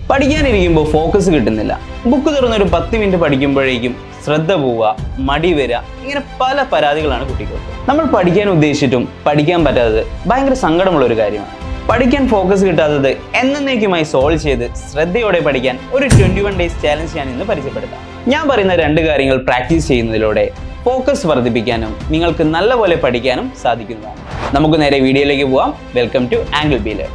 പഠിക്കാനിരിക്കുമ്പോൾ focus കിട്ടുന്നില്ല book തുറന്നൊരു പത്ത് minute പഠിക്കുമ്പോഴേക്കും ശ്രദ്ധ പോവുക മടി വരിക ഇങ്ങനെ പല പരാതികളാണ് കുട്ടികൾക്ക് നമ്മൾ പഠിക്കാൻ ഉദ്ദേശിച്ചിട്ടും പഠിക്കാൻ പറ്റാത്തത് ഭയങ്കര സങ്കടമുള്ള ഒരു കാര്യമാണ് പഠിക്കാൻ ഫോക്കസ് കിട്ടാത്തത് എന്നേക്കുമായി സോൾവ് ചെയ്ത് ശ്രദ്ധയോടെ പഠിക്കാൻ ഒരു ട്വന്റി വൺ ഡേയ്സ് ചാലഞ്ച് ഞാൻ ഇന്ന് പരിചയപ്പെടുത്താം ഞാൻ പറയുന്ന രണ്ട് കാര്യങ്ങൾ പ്രാക്ടീസ് ചെയ്യുന്നതിലൂടെ ഫോക്കസ് വർദ്ധിപ്പിക്കാനും നിങ്ങൾക്ക് നല്ലപോലെ പഠിക്കാനും സാധിക്കുന്നതാണ് നമുക്ക് നേരെ വീഡിയോയിലേക്ക് പോവാം വെൽക്കം ടു ആംഗിൾ ബീലർ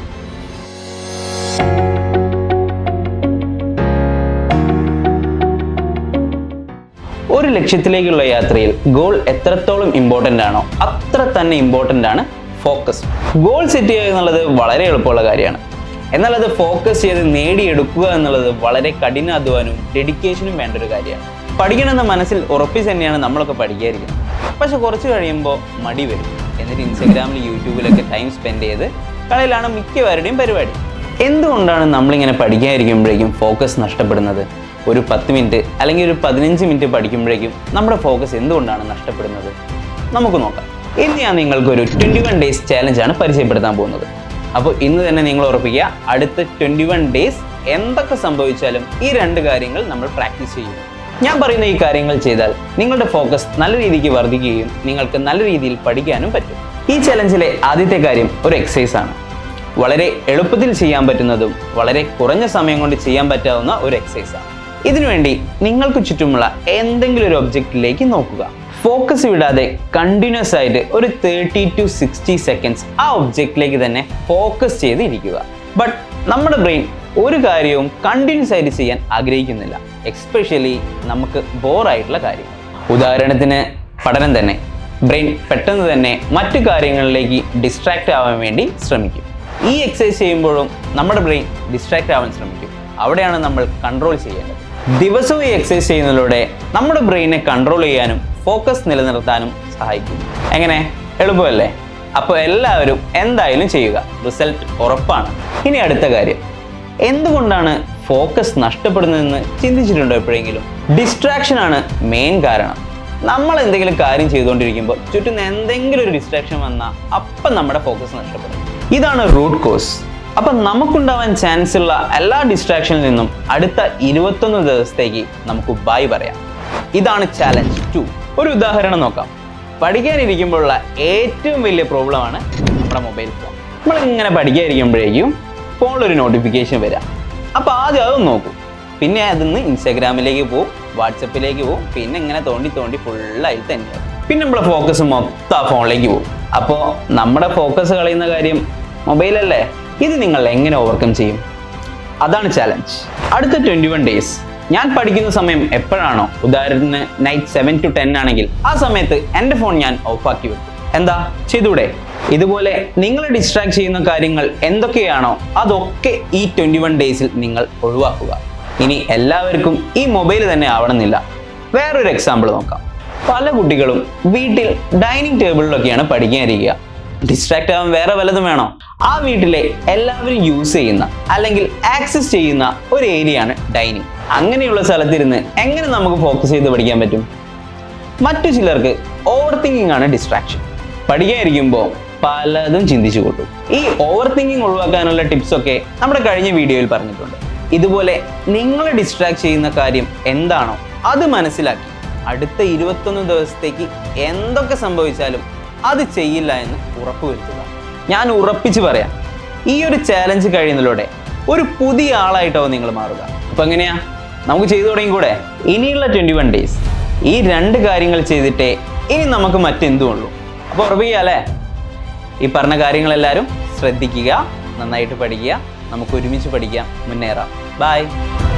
ഒരു ലക്ഷ്യത്തിലേക്കുള്ള യാത്രയിൽ ഗോൾ എത്രത്തോളം ഇമ്പോർട്ടൻ്റ് ആണോ അത്ര തന്നെ ഇമ്പോർട്ടൻ്റ് ആണ് ഫോക്കസ് ഗോൾ സെറ്റ് ചെയ്യുക എന്നുള്ളത് വളരെ എളുപ്പമുള്ള കാര്യമാണ് എന്നാൽ അത് ഫോക്കസ് ചെയ്ത് നേടിയെടുക്കുക എന്നുള്ളത് വളരെ കഠിനാധ്വാനവും ഡെഡിക്കേഷനും വേണ്ട ഒരു കാര്യമാണ് പഠിക്കണമെന്ന മനസ്സിൽ ഉറപ്പിച്ച് തന്നെയാണ് നമ്മളൊക്കെ പഠിക്കാതിരിക്കുന്നത് പക്ഷെ കുറച്ച് കഴിയുമ്പോൾ മടി വരും എന്നിട്ട് ഇൻസ്റ്റഗ്രാമിൽ യൂട്യൂബിലൊക്കെ ടൈം സ്പെൻഡ് ചെയ്ത് കളയിലാണ് മിക്കവരുടെയും പരിപാടി എന്തുകൊണ്ടാണ് നമ്മളിങ്ങനെ പഠിക്കാതിരിക്കുമ്പോഴേക്കും ഫോക്കസ് നഷ്ടപ്പെടുന്നത് ഒരു പത്ത് മിനിറ്റ് അല്ലെങ്കിൽ ഒരു പതിനഞ്ച് മിനിറ്റ് പഠിക്കുമ്പോഴേക്കും നമ്മുടെ ഫോക്കസ് എന്തുകൊണ്ടാണ് നഷ്ടപ്പെടുന്നത് നമുക്ക് നോക്കാം ഇന്ന് ഞാൻ നിങ്ങൾക്ക് ഒരു ട്വൻറ്റി വൺ ഡേയ്സ് ചാലഞ്ചാണ് പരിചയപ്പെടുത്താൻ പോകുന്നത് അപ്പോൾ ഇന്ന് തന്നെ നിങ്ങൾ ഉറപ്പിക്കുക അടുത്ത ട്വൻറ്റി വൺ ഡേയ്സ് എന്തൊക്കെ സംഭവിച്ചാലും ഈ രണ്ട് കാര്യങ്ങൾ നമ്മൾ പ്രാക്ടീസ് ചെയ്യും ഞാൻ പറയുന്ന ഈ കാര്യങ്ങൾ ചെയ്താൽ നിങ്ങളുടെ ഫോക്കസ് നല്ല രീതിക്ക് വർദ്ധിക്കുകയും നിങ്ങൾക്ക് നല്ല രീതിയിൽ പഠിക്കാനും പറ്റും ഈ ചലഞ്ചിലെ ആദ്യത്തെ കാര്യം ഒരു എക്സസൈസ് ആണ് വളരെ എളുപ്പത്തിൽ ചെയ്യാൻ പറ്റുന്നതും വളരെ കുറഞ്ഞ സമയം കൊണ്ട് ചെയ്യാൻ പറ്റാവുന്ന ഒരു എക്സസൈസ് ആണ് ഇതിനുവേണ്ടി നിങ്ങൾക്ക് ചുറ്റുമുള്ള എന്തെങ്കിലും ഒരു ഒബ്ജക്റ്റിലേക്ക് നോക്കുക ഫോക്കസ് വിടാതെ കണ്ടിന്യൂസ് ആയിട്ട് ഒരു തേർട്ടി ടു സിക്സ്റ്റി സെക്കൻഡ്സ് ആ ഒബ്ജക്റ്റിലേക്ക് തന്നെ ഫോക്കസ് ചെയ്ത് ഇരിക്കുക ബട്ട് നമ്മുടെ ബ്രെയിൻ ഒരു കാര്യവും കണ്ടിന്യൂസ് ആയിട്ട് ചെയ്യാൻ ആഗ്രഹിക്കുന്നില്ല എക്സ്പെഷ്യലി നമുക്ക് ബോറായിട്ടുള്ള കാര്യം ഉദാഹരണത്തിന് പഠനം തന്നെ ബ്രെയിൻ പെട്ടെന്ന് തന്നെ മറ്റു കാര്യങ്ങളിലേക്ക് ഡിസ്ട്രാക്റ്റ് ആവാൻ വേണ്ടി ശ്രമിക്കും ഈ എക്സസൈസ് ചെയ്യുമ്പോഴും നമ്മുടെ ബ്രെയിൻ ഡിസ്ട്രാക്റ്റ് ആവാൻ ശ്രമിക്കും അവിടെയാണ് നമ്മൾ കൺട്രോൾ ചെയ്യേണ്ടത് ദിവസവും ഈ എക്സസൈസ് ചെയ്യുന്നതിലൂടെ നമ്മുടെ ബ്രെയിനെ കൺട്രോൾ ചെയ്യാനും ഫോക്കസ് നിലനിർത്താനും സഹായിക്കും എങ്ങനെ എളുപ്പമല്ലേ അപ്പോൾ എല്ലാവരും എന്തായാലും ചെയ്യുക റിസൾട്ട് ഉറപ്പാണ് ഇനി അടുത്ത കാര്യം എന്തുകൊണ്ടാണ് ഫോക്കസ് നഷ്ടപ്പെടുന്നതെന്ന് ചിന്തിച്ചിട്ടുണ്ടോ എപ്പോഴെങ്കിലും ഡിസ്ട്രാക്ഷൻ ആണ് മെയിൻ കാരണം നമ്മൾ എന്തെങ്കിലും കാര്യം ചെയ്തുകൊണ്ടിരിക്കുമ്പോൾ ചുറ്റും എന്തെങ്കിലും ഒരു ഡിസ്ട്രാക്ഷൻ വന്നാൽ അപ്പം നമ്മുടെ ഫോക്കസ് നഷ്ടപ്പെടും ഇതാണ് റൂട്ട് കോസ് അപ്പം നമുക്കുണ്ടാവാൻ ചാൻസ് ഉള്ള എല്ലാ ഡിസ്ട്രാക്ഷനിൽ നിന്നും അടുത്ത ഇരുപത്തൊന്ന് ദിവസത്തേക്ക് നമുക്ക് ബൈ പറയാം ഇതാണ് ചാലഞ്ച് ടു ഒരു ഉദാഹരണം നോക്കാം പഠിക്കാനിരിക്കുമ്പോഴുള്ള ഏറ്റവും വലിയ പ്രോബ്ലമാണ് നമ്മുടെ മൊബൈൽ ഫോൺ നമ്മൾ ഇങ്ങനെ പഠിക്കാതിരിക്കുമ്പോഴേക്കും ഫോണിലൊരു നോട്ടിഫിക്കേഷൻ വരാം അപ്പോൾ ആദ്യം അതൊന്ന് നോക്കും പിന്നെ അതിന്ന് ഇൻസ്റ്റാഗ്രാമിലേക്ക് പോകും വാട്സപ്പിലേക്ക് പോകും പിന്നെ ഇങ്ങനെ തോണ്ടി തോണ്ടി ഫുള്ളായി തന്നെയാവും പിന്നെ നമ്മുടെ ഫോക്കസ് മൊത്തം ആ ഫോണിലേക്ക് പോകും അപ്പോൾ നമ്മുടെ ഫോക്കസ് കളയുന്ന കാര്യം മൊബൈലല്ലേ ഇത് നിങ്ങൾ എങ്ങനെ ഓവർകം ചെയ്യും അതാണ് ചാലഞ്ച് അടുത്ത ട്വൻറ്റി വൺ ഡേയ്സ് ഞാൻ പഠിക്കുന്ന സമയം എപ്പോഴാണോ ഉദാഹരണത്തിന് നൈറ്റ് സെവൻ ടു ടെൻ ആണെങ്കിൽ ആ സമയത്ത് എൻ്റെ ഫോൺ ഞാൻ ഓഫാക്കി വെക്കും എന്താ ചെയ്തൂടെ ഇതുപോലെ നിങ്ങളെ ഡിസ്ട്രാക്ട് ചെയ്യുന്ന കാര്യങ്ങൾ എന്തൊക്കെയാണോ അതൊക്കെ ഈ ട്വൻറ്റി വൺ ഡേയ്സിൽ നിങ്ങൾ ഒഴിവാക്കുക ഇനി എല്ലാവർക്കും ഈ മൊബൈൽ തന്നെ ആവണമെന്നില്ല വേറൊരു എക്സാമ്പിൾ നോക്കാം പല കുട്ടികളും വീട്ടിൽ ഡൈനിങ് ടേബിളിലൊക്കെയാണ് പഠിക്കാനിരിക്കുക ഡിസ്ട്രാക്ട് ആവാൻ വേറെ വല്ലതും വേണോ ആ വീട്ടിലെ എല്ലാവരും യൂസ് ചെയ്യുന്ന അല്ലെങ്കിൽ ആക്സസ് ചെയ്യുന്ന ഒരു ഏരിയയാണ് ഡൈനിങ് അങ്ങനെയുള്ള സ്ഥലത്തിരുന്ന് എങ്ങനെ നമുക്ക് ഫോക്കസ് ചെയ്ത് പഠിക്കാൻ പറ്റും മറ്റു ചിലർക്ക് ഓവർ തിങ്കിങ് ആണ് ഡിസ്ട്രാക്ഷൻ പഠിക്കാതിരിക്കുമ്പോൾ പലതും ചിന്തിച്ചു കൂട്ടും ഈ ഓവർ തിങ്കിങ് ഒഴിവാക്കാനുള്ള ടിപ്സ് ഒക്കെ നമ്മുടെ കഴിഞ്ഞ വീഡിയോയിൽ പറഞ്ഞിട്ടുണ്ട് ഇതുപോലെ നിങ്ങളെ ഡിസ്ട്രാക്ട് ചെയ്യുന്ന കാര്യം എന്താണോ അത് മനസ്സിലാക്കി അടുത്ത ഇരുപത്തൊന്ന് ദിവസത്തേക്ക് എന്തൊക്കെ സംഭവിച്ചാലും അത് ചെയ്യില്ല എന്ന് ഉറപ്പുവരുത്തുക ഞാൻ ഉറപ്പിച്ച് പറയാം ഈ ഒരു ചാലഞ്ച് കഴിയുന്നതിലൂടെ ഒരു പുതിയ ആളായിട്ടാവും നിങ്ങൾ മാറുക അപ്പൊ എങ്ങനെയാ നമുക്ക് ചെയ്തു തുടങ്ങി കൂടെ ഇനിയുള്ള ട്വന്റി വൺ ഡേയ്സ് ഈ രണ്ട് കാര്യങ്ങൾ ചെയ്തിട്ടേ ഇനി നമുക്ക് മറ്റെന്തും ഉള്ളൂ അപ്പോൾ ഉറപ്പിക്കുക അല്ലേ ഈ പറഞ്ഞ കാര്യങ്ങളെല്ലാവരും ശ്രദ്ധിക്കുക നന്നായിട്ട് പഠിക്കുക നമുക്ക് ഒരുമിച്ച് പഠിക്കാം മുന്നേറാം ബായ്